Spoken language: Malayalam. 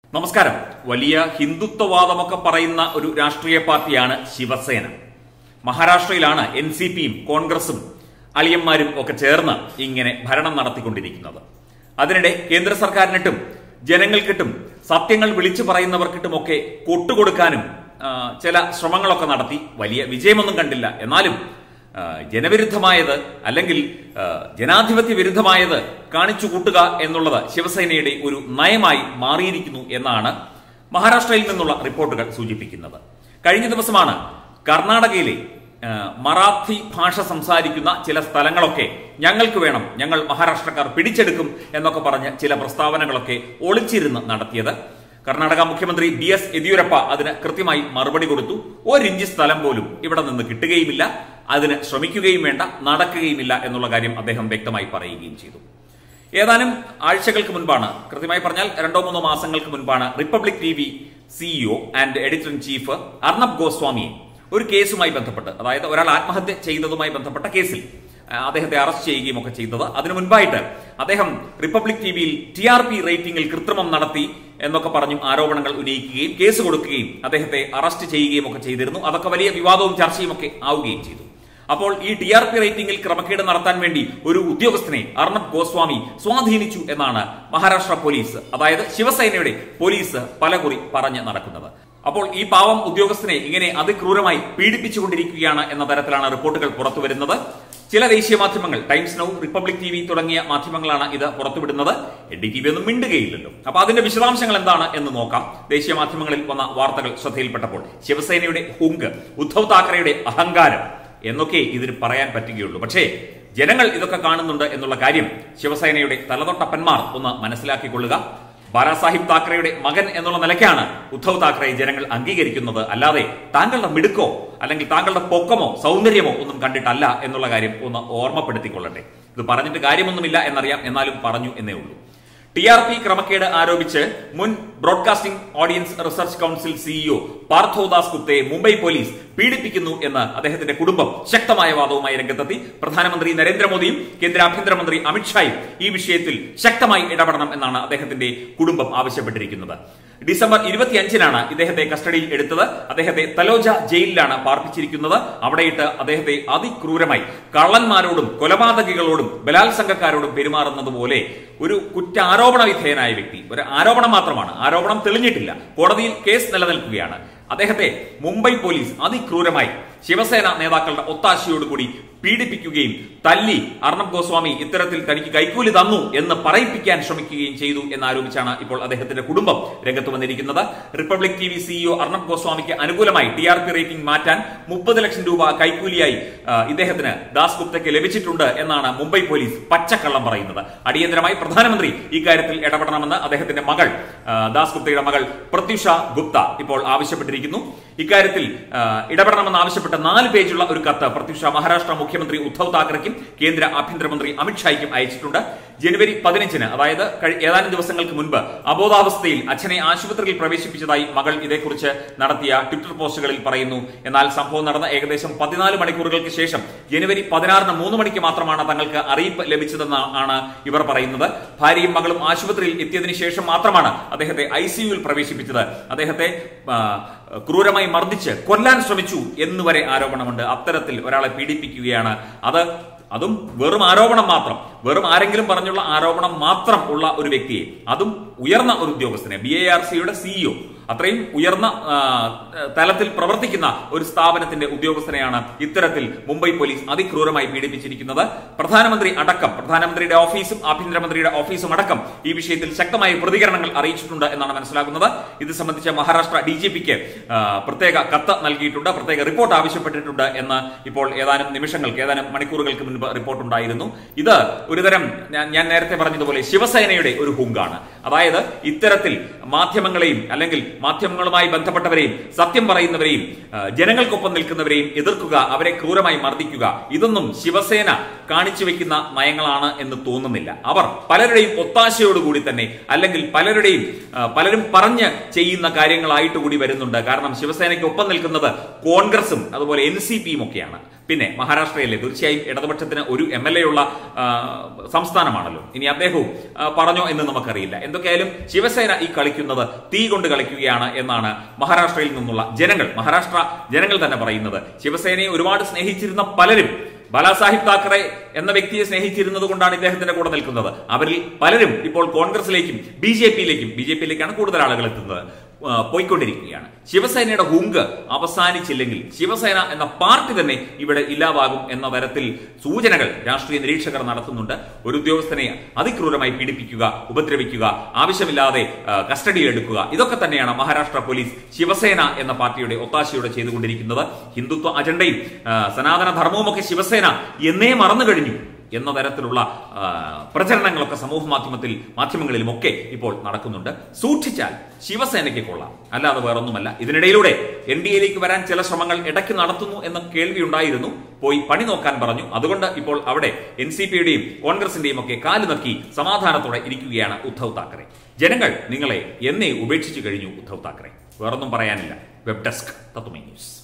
നമസ്കാരം വലിയ ഹിന്ദുത്വവാദമൊക്കെ പറയുന്ന ഒരു രാഷ്ട്രീയ പാർട്ടിയാണ് ശിവസേന മഹാരാഷ്ട്രയിലാണ് എൻ സി പിയും കോൺഗ്രസും അളിയന്മാരും ഒക്കെ ചേർന്ന് ഇങ്ങനെ ഭരണം നടത്തിക്കൊണ്ടിരിക്കുന്നത് അതിനിടെ കേന്ദ്ര സർക്കാരിനിട്ടും ജനങ്ങൾക്കിട്ടും സത്യങ്ങൾ വിളിച്ചു പറയുന്നവർക്കിട്ടുമൊക്കെ കൊട്ടുകൊടുക്കാനും ആ, ചില ശ്രമങ്ങളൊക്കെ നടത്തി വലിയ വിജയമൊന്നും കണ്ടില്ല എന്നാലും ആ, ജനവിരുദ്ധമായത് അല്ലെങ്കിൽ ആ, ജനാധിപത്യ വിരുദ്ധമായത് കാണിച്ചു കൂട്ടുക എന്നുള്ളത് ശിവസേനയുടെ ഒരു നയമായി മാറിയിരിക്കുന്നു എന്നാണ് മഹാരാഷ്ട്രയിൽ നിന്നുള്ള റിപ്പോർട്ടുകൾ സൂചിപ്പിക്കുന്നത് കഴിഞ്ഞ ദിവസമാണ് കർണാടകയിലെ ആ, മറാഠി ഭാഷ സംസാരിക്കുന്ന ചില സ്ഥലങ്ങളൊക്കെ ഞങ്ങൾക്ക് വേണം ഞങ്ങൾ മഹാരാഷ്ട്രക്കാർ പിടിച്ചെടുക്കും എന്നൊക്കെ പറഞ്ഞ് ചില പ്രസ്താവനകളൊക്കെ ഒളിച്ചിരുന്ന് നടത്തിയത് കർണാടക മുഖ്യമന്ത്രി ബി എസ് യെദ്യൂരപ്പ അതിന് കൃത്യമായി മറുപടി കൊടുത്തു ഒരിഞ്ച് സ്ഥലം പോലും ഇവിടെ നിന്ന് കിട്ടുകയുമില്ല അതിന് ശ്രമിക്കുകയും വേണ്ട നടക്കുകയുമില്ല എന്നുള്ള കാര്യം അദ്ദേഹം വ്യക്തമായി പറയുകയും ചെയ്തു ഏതാനും ആഴ്ചകൾക്ക് മുൻപാണ് കൃത്യമായി പറഞ്ഞാൽ രണ്ടോ മൂന്നോ മാസങ്ങൾക്ക് മുൻപാണ് republic T V CEO and editor in chief Arnab ഗോസ്വാമിയെ ഒരു കേസുമായി ബന്ധപ്പെട്ട് അതായത് ഒരാൾ ആത്മഹത്യ ചെയ്തതുമായി ബന്ധപ്പെട്ട കേസിൽ ആ, അദ്ദേഹത്തെ അറസ്റ്റ് ചെയ്യുകയും ഒക്കെ ചെയ്തത് അതിനു മുൻപായിട്ട് അദ്ദേഹം റിപ്പബ്ലിക് ടി വിയിൽ ടി ആർ പി റേറ്റിംഗിൽ കൃത്രിമം നടത്തി എന്നൊക്കെ പറഞ്ഞും ആരോപണങ്ങൾ ഉന്നയിക്കുകയും കേസ് കൊടുക്കുകയും അദ്ദേഹത്തെ അറസ്റ്റ് ചെയ്യുകയും ഒക്കെ ചെയ്തിരുന്നു അതൊക്കെ വലിയ വിവാദവും ചർച്ചയും ഒക്കെ ആവുകയും ചെയ്തു അപ്പോൾ ഈ ടി ആർ പി റേറ്റിംഗിൽ ക്രമക്കേട് നടത്താൻ വേണ്ടി ഒരു ഉദ്യോഗസ്ഥനെ അർണബ് ഗോസ്വാമി സ്വാധീനിച്ചു എന്നാണ് മഹാരാഷ്ട്ര പോലീസ് അതായത് ശിവസേനയുടെ പോലീസ് പലകുറി പറഞ്ഞ് നടക്കുന്നത് അപ്പോൾ ഈ പാവം ഉദ്യോഗസ്ഥനെ ഇങ്ങനെ അതിക്രൂരമായി പീഡിപ്പിച്ചുകൊണ്ടിരിക്കുകയാണ് എന്ന തരത്തിലാണ് റിപ്പോർട്ടുകൾ പുറത്തു വരുന്നത് ചില ദേശീയ മാധ്യമങ്ങൾ Times Now republic T V തുടങ്ങിയ മാധ്യമങ്ങളാണ് ഇത് പുറത്തുവിടുന്നത് എഡി ടി വി ഒന്നും മിണ്ടുകയില്ലല്ലോ അപ്പൊ അതിന്റെ വിശദാംശങ്ങൾ എന്താണ് എന്ന് നോക്കാം ദേശീയ മാധ്യമങ്ങളിൽ വന്ന വാർത്തകൾ ശ്രദ്ധയിൽപ്പെട്ടപ്പോൾ ശിവസേനയുടെ ഹുങ്ക് ഉദ്ധവ് താക്കറെയുടെ അഹങ്കാരം എന്നൊക്കെ ഇതിന് പറയാൻ പറ്റുകയുള്ളൂ പക്ഷേ ജനങ്ങൾ ഇതൊക്കെ കാണുന്നുണ്ട് എന്നുള്ള കാര്യം ശിവസേനയുടെ തലതൊട്ടപ്പന്മാർ ഒന്ന് മനസ്സിലാക്കിക്കൊള്ളുക ബാലാസാഹിബ് താക്കറെയുടെ മകൻ എന്നുള്ള നിലയ്ക്കാണ് ഉദ്ധവ് താക്കറെ ജനങ്ങൾ അംഗീകരിക്കുന്നത് അല്ലാതെ താങ്കളുടെ മിടുക്കോ അല്ലെങ്കിൽ താങ്കളുടെ പൊക്കമോ സൗന്ദര്യമോ ഒന്നും കണ്ടിട്ടല്ല എന്നുള്ള കാര്യം ഒന്ന് ഓർമ്മപ്പെടുത്തിക്കൊള്ളട്ടെ ഇത് പറഞ്ഞിട്ട് കാര്യമൊന്നുമില്ല എന്നറിയാം എന്നാലും പറഞ്ഞു എന്നേ ഉള്ളൂ ടി ആർ പി ക്രമക്കേട് ആരോപിച്ച് മുൻ broadcasting audience research council CEO Parthodas ഗുപ്തയെ മുംബൈ പോലീസ് പീഡിപ്പിക്കുന്നു എന്ന് അദ്ദേഹത്തിന്റെ കുടുംബം ശക്തമായ വാദവുമായി രംഗത്തെത്തി പ്രധാനമന്ത്രി നരേന്ദ്രമോദിയും കേന്ദ്ര ആഭ്യന്തരമന്ത്രി അമിത്ഷായും ഈ വിഷയത്തിൽ ശക്തമായി ഇടപെടണം എന്നാണ് അദ്ദേഹത്തിന്റെ കുടുംബം ആവശ്യപ്പെട്ടിരിക്കുന്നത് ഡിസംബർ ഇരുപത്തിയഞ്ചിനാണ് ഇദ്ദേഹത്തെ കസ്റ്റഡിയിൽ എടുത്തത് അദ്ദേഹത്തെ തലോജ ജയിലിലാണ് പാർപ്പിച്ചിരിക്കുന്നത് അവിടെയിട്ട് അദ്ദേഹത്തെ അതിക്രൂരമായി കള്ളന്മാരോടും കൊലപാതകികളോടും ബലാത്സംഗക്കാരോടും പെരുമാറുന്നത് പോലെ ഒരു കുറ്റാരോപണ വിധേയനായ വ്യക്തി ഒരു ആരോപണം മാത്രമാണ് ആരോപണം തെളിഞ്ഞിട്ടില്ല കോടതിയിൽ കേസ് നിലനിൽക്കുകയാണ് അദ്ദേഹത്തെ മുംബൈ പോലീസ് അതിക്രൂരമായി ശിവസേന നേതാക്കളുടെ ഒത്താശയോടുകൂടി പീഡിപ്പിക്കുകയും തല്ലി അർണബ് ഗോസ്വാമി ഇത്തരത്തിൽ തനിക്ക് കൈക്കൂലി തന്നു എന്ന് പറയിപ്പിക്കാൻ ശ്രമിക്കുകയും ചെയ്തു എന്നാരോപിച്ചാണ് ഇപ്പോൾ അദ്ദേഹത്തിന്റെ കുടുംബം രംഗത്ത് വന്നിരിക്കുന്നത് republic T V CEO Arnab ഗോസ്വാമിക്ക് അനുകൂലമായി ടി ആർ പി റേറ്റിംഗ് മാറ്റാൻ മുപ്പത് ലക്ഷം രൂപ കൈക്കൂലിയായി ആ, ഇദ്ദേഹത്തിന് ദാസ് ഗുപ്തയ്ക്ക് ലഭിച്ചിട്ടുണ്ട് എന്നാണ് മുംബൈ പോലീസ് പച്ചക്കള്ളം പറയുന്നത് അടിയന്തരമായി പ്രധാനമന്ത്രി ഇക്കാര്യത്തിൽ ഇടപെടണമെന്ന് അദ്ദേഹത്തിന്റെ മകൾ ആ, ദാസ് ഗുപ്തയുടെ മകൾ പ്രത്യുഷ ഗുപ്ത ഇപ്പോൾ ആവശ്യപ്പെട്ടിരിക്കുന്നു ഇക്കാര്യത്തിൽ ആ, ഇടപെടണമെന്ന് ആവശ്യപ്പെട്ട നാല് പേജുള്ള ഒരു കത്ത് പ്രത്യുഷ മഹാരാഷ്ട്ര മുഖ്യമന്ത്രി ഉദ്ധവ് താക്കറെക്കും കേന്ദ്ര ആഭ്യന്തരമന്ത്രി അമിത്ഷായ്ക്കും അയച്ചിട്ടുണ്ട് ജനുവരി പതിനഞ്ചിന് അതായത് കഴി- ഏതാനും ദിവസങ്ങൾക്ക് മുൻപ് അബോധാവസ്ഥയിൽ അച്ഛനെ ആശുപത്രിയിൽ പ്രവേശിപ്പിച്ചതായി മകൾ ഇതേക്കുറിച്ച് നടത്തിയ ട്വിറ്റർ പോസ്റ്റുകളിൽ പറയുന്നു എന്നാൽ സംഭവം നടന്ന ഏകദേശം പതിനാല് മണിക്കൂറുകൾക്ക് ശേഷം ജനുവരി പതിനാറിന് മൂന്ന് മണിക്ക് മാത്രമാണ് തങ്ങൾക്ക് അറിയിപ്പ് ലഭിച്ചതെന്ന് ആണ് ഇവർ പറയുന്നത് ഭാര്യയും മകളും ആശുപത്രിയിൽ എത്തിയതിനു ശേഷം മാത്രമാണ് അദ്ദേഹത്തെ ഐ സിയുവിൽ പ്രവേശിപ്പിച്ചത് അദ്ദേഹത്തെ ആ, ക്രൂരമായി മർദ്ദിച്ച് കൊല്ലാൻ ശ്രമിച്ചു എന്നുവരെ ആരോപണമുണ്ട് അത്തരത്തിൽ ഒരാളെ പീഡിപ്പിക്കുകയാണ് അത് അതും വെറും ആരോപണം മാത്രം വെറും ആരെങ്കിലും പറഞ്ഞുള്ള ആരോപണം മാത്രം ഉള്ള ഒരു വ്യക്തിയെ അതും ഉയർന്ന ഒരു ഉദ്യോഗസ്ഥനെ ബി എ ആർ സിയുടെ സിഇഒ അത്രയും ഉയർന്ന ആ, തലത്തിൽ പ്രവർത്തിക്കുന്ന ഒരു സ്ഥാപനത്തിന്റെ ഉദ്യോഗസ്ഥനെയാണ് ഇത്തരത്തിൽ മുംബൈ പോലീസ് അതിക്രൂരമായി പീഡിപ്പിച്ചിരിക്കുന്നത് പ്രധാനമന്ത്രി അടക്കം പ്രധാനമന്ത്രിയുടെ ഓഫീസും ആഭ്യന്തരമന്ത്രിയുടെ ഓഫീസും അടക്കം ഈ വിഷയത്തിൽ ശക്തമായ പ്രതികരണങ്ങൾ അറിയിച്ചിട്ടുണ്ട് എന്നാണ് മനസ്സിലാക്കുന്നത് ഇത് സംബന്ധിച്ച മഹാരാഷ്ട്ര ഡി ജി പിക്ക് പ്രത്യേക കത്ത് നൽകിയിട്ടുണ്ട് പ്രത്യേക റിപ്പോർട്ട് ആവശ്യപ്പെട്ടിട്ടുണ്ട് എന്ന് ഇപ്പോൾ ഏതാനും നിമിഷങ്ങൾക്ക് ഏതാനും മണിക്കൂറുകൾക്ക് മുൻപ് റിപ്പോർട്ട് ഉണ്ടായിരുന്നു ഇത് ഒരുതരം ഞാൻ- ഞാൻ നേരത്തെ പറഞ്ഞതുപോലെ ശിവസേനയുടെ ഒരു ഹുങ്കാണ് അതായത് ഇത്തരത്തിൽ മാധ്യമങ്ങളെയും അല്ലെങ്കിൽ മാധ്യമങ്ങളുമായി ബന്ധപ്പെട്ടവരെയും സത്യം പറയുന്നവരെയും ആ, ജനങ്ങൾക്കൊപ്പം നിൽക്കുന്നവരെയും എതിർക്കുക അവരെ ക്രൂരമായി മർദ്ദിക്കുക ഇതൊന്നും ശിവസേന കാണിച്ചു വെക്കുന്ന നയങ്ങളാണ് എന്ന് തോന്നുന്നില്ല അവർ പലരുടെയും ഒത്താശയോടുകൂടി തന്നെ അല്ലെങ്കിൽ പലരുടെയും ആ, പലരും പറഞ്ഞ് ചെയ്യുന്ന കാര്യങ്ങളായിട്ട് കൂടി വരുന്നുണ്ട് കാരണം ശിവസേനയ്ക്ക് ഒപ്പം നിൽക്കുന്നത് കോൺഗ്രസും അതുപോലെ എൻ സി പിയും ഒക്കെയാണ് പിന്നെ മഹാരാഷ്ട്രയിലെ തീർച്ചയായും ഇടതുപക്ഷത്തിന് ഒരു എം എൽ എ ഉള്ള ആ, സംസ്ഥാനമാണല്ലോ ഇനി അദ്ദേഹവും ആ, പറഞ്ഞോ എന്ന് നമുക്കറിയില്ല എന്തൊക്കെയായാലും ശിവസേന ഈ കളിക്കുന്നത് തീ കൊണ്ട് കളിക്കുകയാണ് എന്നാണ് മഹാരാഷ്ട്രയിൽ നിന്നുള്ള ജനങ്ങൾ മഹാരാഷ്ട്ര ജനങ്ങൾ തന്നെ പറയുന്നത് ശിവസേനയെ ഒരുപാട് സ്നേഹിച്ചിരുന്ന പലരും ബാലാസാഹിബ് താക്കറെ എന്ന വ്യക്തിയെ സ്നേഹിച്ചിരുന്നത് കൊണ്ടാണ് ഇദ്ദേഹത്തിന്റെ കൂടെ നിൽക്കുന്നത് അവരിൽ പലരും ഇപ്പോൾ കോൺഗ്രസിലേക്കും ബി ജെ പിയിലേക്കും ബി ജെ പിയിലേക്കാണ് കൂടുതൽ ആളുകൾ എത്തുന്നത് ആ, പോയിക്കൊണ്ടിരിക്കുകയാണ് ശിവസേനയുടെ ഹുങ്ക് അവസാനിച്ചില്ലെങ്കിൽ ശിവസേന എന്ന പാർട്ടി തന്നെ ഇവിടെ ഇല്ലാതാകും എന്ന തരത്തിൽ സൂചനകൾ രാഷ്ട്രീയ നിരീക്ഷകർ നടത്തുന്നുണ്ട് ഒരു ഉദ്യോഗസ്ഥനെ അതിക്രൂരമായി പീഡിപ്പിക്കുക ഉപദ്രവിക്കുക ആവശ്യമില്ലാതെ ആ, കസ്റ്റഡിയിൽ എടുക്കുക ഇതൊക്കെ തന്നെയാണ് മഹാരാഷ്ട്ര പോലീസ് ശിവസേന എന്ന പാർട്ടിയുടെ ഒത്താശയോടെ ചെയ്തുകൊണ്ടിരിക്കുന്നത് ഹിന്ദുത്വ അജണ്ടയും ആ, സനാതന ധർമ്മവുമൊക്കെ ശിവസേന എന്നേ മറന്നു കഴിഞ്ഞു എന്ന തരത്തിലുള്ള ആ, പ്രചരണങ്ങളൊക്കെ സമൂഹ മാധ്യമത്തിൽ മാധ്യമങ്ങളിലുമൊക്കെ ഇപ്പോൾ നടക്കുന്നുണ്ട് സൂക്ഷിച്ചാൽ ശിവസേനയ്ക്ക് കൊള്ളാം അല്ലാതെ വേറൊന്നുമല്ല ഇതിനിടയിലൂടെ എൻ ഡി എയിലേക്ക് വരാൻ ചില ശ്രമങ്ങൾ ഇടയ്ക്ക് നടത്തുന്നു എന്ന കേൾവിയുണ്ടായിരുന്നു പോയി പണി നോക്കാൻ പറഞ്ഞു അതുകൊണ്ട് ഇപ്പോൾ അവിടെ എൻ സി പിയുടെയും കോൺഗ്രസിന്റെയും ഒക്കെ കാല് നക്കി സമാധാനത്തോടെ ഇരിക്കുകയാണ് ഉദ്ധവ് താക്കറെ ജനങ്ങൾ നിങ്ങളെ എന്നേ ഉപേക്ഷിച്ചു കഴിഞ്ഞു ഉദ്ധവ് താക്കറെ വേറൊന്നും പറയാനില്ല വെബ് ഡെസ്ക് തത്തുമൈ ന്യൂസ്